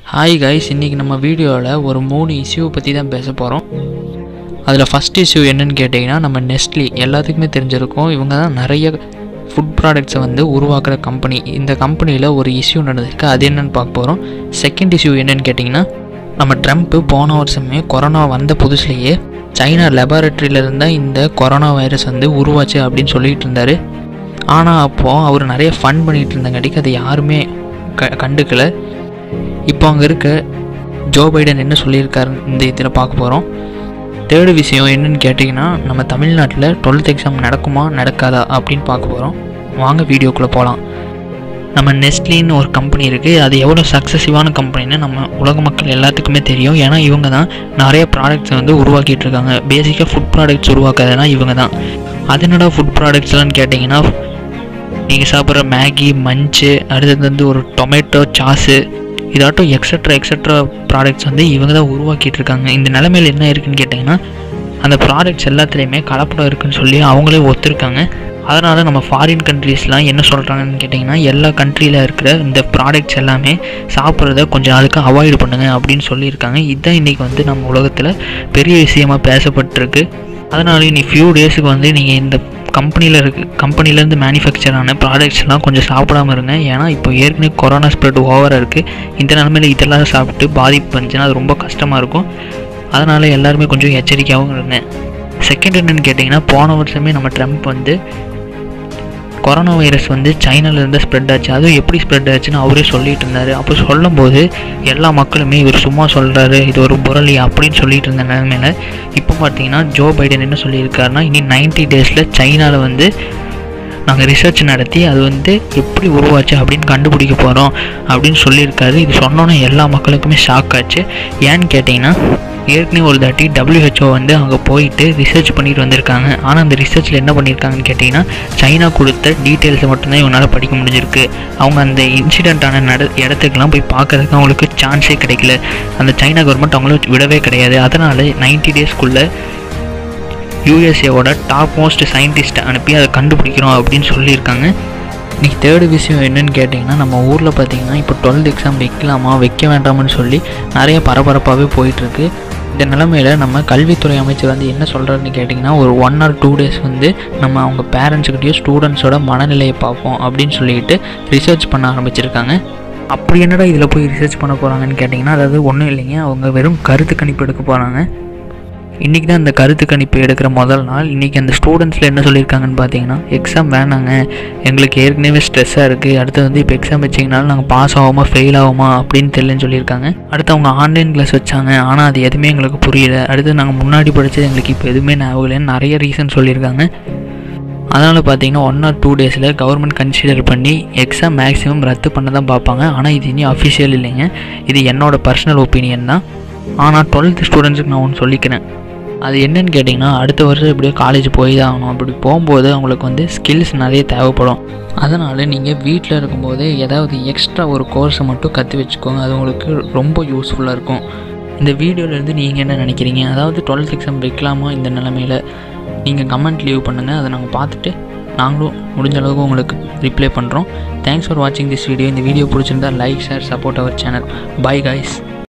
hi guys இன்றைக்கி நம்ம வீடியோவில் ஒரு மூணு இஷ்யூவை பற்றி தான் பேச போகிறோம் அதில் ஃபஸ்ட் இஷ்யூ என்னன்னு கேட்டிங்கன்னா நம்ம நெஸ்ட்லி எல்லாத்துக்குமே தெரிஞ்சிருக்கும் இவங்க தான் நிறைய ஃபுட் ப்ராடக்ட்ஸை வந்து உருவாக்குற கம்பெனி இந்த கம்பெனியில் ஒரு இஷ்யூ நடந்திருக்கு அது என்னன்னு பார்க்க போகிறோம் செகண்ட் இஷ்யூ என்னன்னு கேட்டிங்கன்னா நம்ம ட்ரம்ப்பு போன வருஷமே கொரோனா வந்த புதுசுலேயே சைனா லெபார்ட்ரியிலேருந்து தான் இந்த கொரோனா வைரஸ் வந்து உருவாச்சு அப்படின்னு சொல்லிட்டு இருந்தார் ஆனால் அப்போது அவர் நிறைய ஃபன் பண்ணிகிட்டு இருந்தங்காட்டிக்கு அதை யாருமே க கண்டுக்கல இப்போ அங்கே இருக்க ஜோ பைடன் என்ன சொல்லியிருக்காரு இந்த இதில் பார்க்க போகிறோம் தேர்டு விஷயம் என்னன்னு கேட்டிங்கன்னா நம்ம தமிழ்நாட்டில் டுவெல்த் எக்ஸாம் நடக்குமா நடக்காதா அப்படின்னு பார்க்க போகிறோம் வாங்க வீடியோக்குள்ளே போகலாம் நம்ம நெஸ்ட்லின்னு ஒரு கம்பெனி இருக்குது அது எவ்வளோ சக்ஸஸிவான கம்பெனின்னு நம்ம உலக மக்கள் எல்லாத்துக்குமே தெரியும் ஏன்னா இவங்க தான் நிறைய ப்ராடக்ட்ஸை வந்து உருவாக்கிட்டு இருக்காங்க பேசிக்காக ஃபுட் ப்ராடக்ட்ஸ் உருவாக்குறதுனா இவங்க தான் அது என்னடா ஃபுட் ப்ராடக்ட்ஸ்லாம் கேட்டிங்கன்னா நீங்கள் சாப்பிட்ற மேகி மஞ்சு அடுத்தது வந்து ஒரு டொமேட்டோ சாஸு இதாட்டும் எக்ஸட்ரா எக்ஸட்ரா ப்ராடக்ட்ஸ் வந்து இவங்க தான் உருவாக்கிட்டு இருக்காங்க இந்த நிலைமையில் என்ன இருக்குன்னு கேட்டிங்கன்னா அந்த ப்ராடக்ட்ஸ் எல்லாத்துலேயுமே கலப்படம் இருக்குன்னு சொல்லி அவங்களே ஒத்துருக்காங்க அதனால் நம்ம ஃபாரின் கண்ட்ரீஸ்லாம் என்ன சொல்கிறாங்கன்னு கேட்டிங்கன்னா எல்லா கண்ட்ரியில் இருக்கிற இந்த ப்ராடக்ட்ஸ் எல்லாமே சாப்பிட்றத கொஞ்சம் நாளுக்கு அவாய்டு பண்ணுங்க அப்படின்னு சொல்லியிருக்காங்க இதுதான் இன்றைக்கி வந்து நம்ம உலகத்தில் பெரிய விஷயமா பேசப்பட்டிருக்கு அதனால் இனி ஃபியூ டேஸுக்கு வந்து நீங்கள் இந்த கம்பெனியில் இருக்கு கம்பெனிலேருந்து மேனுஃபேக்சர் ஆன ப்ராடக்ட்ஸ்லாம் கொஞ்சம் சாப்பிடாம இருங்க ஏன்னா இப்போ ஏற்கனவே கொரோனா ஸ்ப்ரெட் ஓவராக இருக்குது இந்த நிலமையில இதெல்லாம் சாப்பிட்டு பாதிப்பு வந்துச்சுன்னா அது ரொம்ப கஷ்டமாக இருக்கும் அதனால் எல்லாருமே கொஞ்சம் எச்சரிக்கையாகவும் இருங்க செகண்ட் என்னன்னு கேட்டிங்கன்னா போன வருஷமே நம்ம ட்ரம்ப் வந்து கொரோனா வைரஸ் வந்து சைனாலேருந்து ஸ்ப்ரெட் ஆச்சு அதுவும் எப்படி ஸ்ப்ரெட் ஆச்சுன்னு அவரே சொல்லிட்டு இருந்தார் அப்போ சொல்லும்போது எல்லா மக்களுமே இவர் சும்மா சொல்கிறாரு இது ஒரு புரளி அப்படின்னு சொல்லிட்டு இருந்த நிலைமையில இப்போ பார்த்தீங்கன்னா ஜோ பைடன் என்ன சொல்லியிருக்காருன்னா இனி நைன்டி டேஸில் சைனாவில் வந்து நாங்கள் ரிசர்ச் நடத்தி அது வந்து எப்படி உருவாச்சு அப்படின்னு கண்டுபிடிக்க போகிறோம் அப்படின்னு சொல்லியிருக்காரு இது சொன்னோன்னே எல்லா மக்களுக்குமே ஷாக் ஆச்சு ஏன்னு கேட்டிங்கன்னா ஏற்கனவே ஒரு தாட்டி டபிள்யூஹெச்ஓ வந்து அங்கே போயிட்டு ரிசர்ச் பண்ணிட்டு வந்திருக்காங்க ஆனால் அந்த ரிசர்ச்சில் என்ன பண்ணியிருக்காங்கன்னு கேட்டிங்கன்னா சைனா கொடுத்த டீட்டெயில்ஸை மட்டும்தான் இவங்களால் படிக்க முடிஞ்சிருக்கு அவங்க அந்த இன்சிடெண்ட்டான நட இடத்துக்குலாம் போய் பார்க்கறதுக்கு அவங்களுக்கு சான்ஸே கிடைக்கல அந்த சைனா கவர்மெண்ட் அவங்கள விடவே கிடையாது அதனால் நைன்டி டேஸ்க்குள்ளே யூஎஸ்ஏவோட டாப் மோஸ்ட் சயின்டிஸ்ட்டை அனுப்பி அதை கண்டுபிடிக்கிறோம் அப்படின்னு சொல்லியிருக்காங்க இன்றைக்கி தேர்டு விஷயம் என்னன்னு கேட்டிங்கன்னா நம்ம ஊரில் பார்த்தீங்கன்னா இப்போ டுவெல்த் எக்ஸாம் வைக்கலாமா வைக்க வேண்டாமான்னு சொல்லி நிறைய பரபரப்பாகவே போயிட்டுருக்கு இந்த நிலமையில் நம்ம கல்வித்துறை அமைச்சர் வந்து என்ன சொல்கிறாருன்னு கேட்டிங்கன்னா ஒரு ஒன் ஆர் டூ டேஸ் வந்து நம்ம அவங்க பேரண்ட்ஸுக்கிட்டேயும் ஸ்டூடெண்ட்ஸோட மனநிலையை பார்ப்போம் அப்படின்னு சொல்லிட்டு ரிசர்ச் பண்ண ஆரம்பிச்சிருக்காங்க அப்படி என்னடா இதில் போய் ரிசர்ச் பண்ண போகிறாங்கன்னு கேட்டிங்கன்னா அதாவது ஒன்றும் இல்லைங்க அவங்க வெறும் கருத்து கணிப்பு எடுக்க போகிறாங்க இன்றைக்கி தான் இந்த கருத்து கணிப்பு எடுக்கிற முதல் நாள் இன்றைக்கி அந்த ஸ்டூடெண்ட்ஸில் என்ன சொல்லியிருக்காங்கன்னு பார்த்தீங்கன்னா எக்ஸாம் வேணாங்க எங்களுக்கு ஏற்கனவே ஸ்ட்ரெஸ்ஸாக இருக்குது அடுத்து வந்து இப்போ எக்ஸாம் வச்சிங்கனாலும் நாங்கள் பாஸ் ஆகுமா ஃபெயில் ஆகுமா அப்படின்னு தெரியலன்னு சொல்லியிருக்காங்க அடுத்து அவங்க ஆன்லைன் கிளாஸ் வச்சாங்க ஆனால் அது எதுவுமே எங்களுக்கு புரியல அடுத்து நாங்கள் முன்னாடி படித்தது எங்களுக்கு இப்போ எதுவுமே ஞாபகம் நிறைய ரீசன் சொல்லியிருக்காங்க அதனால் பார்த்தீங்கன்னா ஒன் ஆர் டூ டேஸில் கவர்மெண்ட் கன்சிடர் பண்ணி எக்ஸாம் மேக்ஸிமம் ரத்து பண்ண தான் பார்ப்பாங்க ஆனால் இது இனி அஃபிஷியல் இல்லைங்க இது என்னோடய பர்சனல் ஒப்பீனியன் தான் ஆனால் டுவெல்த் ஸ்டூடெண்ட்ஸுக்கு நான் ஒன்று சொல்லிக்கிறேன் அது என்னன்னு கேட்டிங்கன்னா அடுத்த வருஷம் எப்படியோ காலேஜ் போய் தான் ஆகணும் அப்படி போகும்போது அவங்களுக்கு வந்து ஸ்கில்ஸ் நிறைய தேவைப்படும் அதனால் நீங்கள் வீட்டில் இருக்கும்போது ஏதாவது எக்ஸ்ட்ரா ஒரு கோர்ஸை மட்டும் கற்று வச்சுக்கோங்க அது உங்களுக்கு ரொம்ப யூஸ்ஃபுல்லாக இருக்கும் இந்த வீடியோலேருந்து நீங்கள் என்ன நினைக்கிறீங்க அதாவது டுவெல்த் எக்ஸாம் வைக்கலாமா இந்த நிலமையில் நீங்கள் கமெண்ட் லீவ் பண்ணுங்கள் அதை நாங்கள் பார்த்துட்டு நாங்களும் முடிஞ்ச அளவுக்கு உங்களுக்கு ரிப்ளை பண்ணுறோம் தேங்க்ஸ் ஃபார் வாட்சிங் திஸ் வீடியோ இந்த வீடியோ பிடிச்சிருந்தா like share support our channel bye guys